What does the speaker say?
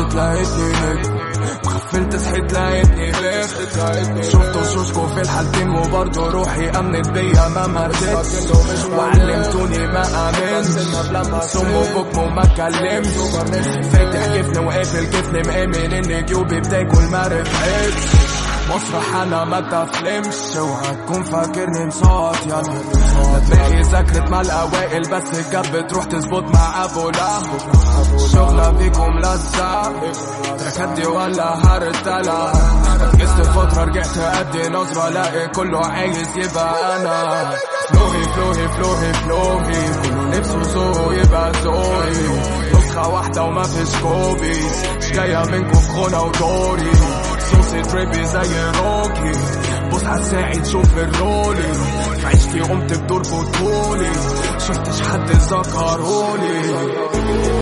صحيت لقيتني نجم غفلت صحيت لقيتني بخ شفت وشوشكو في الحالتين وبرضه روحي امنت بيا ما مردتش وعلمتوني ما امنت صم وبكم وما اتكلمش فاتح جفن وقافل جفن مآمن ان جيوبي بتاكل ما ربحتش مسرح انا ما تفلمش اوعى تكون فاكرني مساط يلا دماغي ذاكرت مع الاوائل بس الجاب بتروح تظبط مع ابو لهب شغلة بيكم لزة تراكات دي ولا هرتلة ركزت فترة رجعت ادي نظرة الاقي كله عايز يبقى انا فلوهي فلوهي فلوهي فلوهي كله نفسه ذوقه يبقى ذوقي نسخة واحدة وما فيش كوبيز مش جاية منكم في غنى ودوري صوصي تريبي زي روكي بص عالساعي تشوف الرولي في عيشتي قمت بدور بطولي شفتش حد ذكرهولي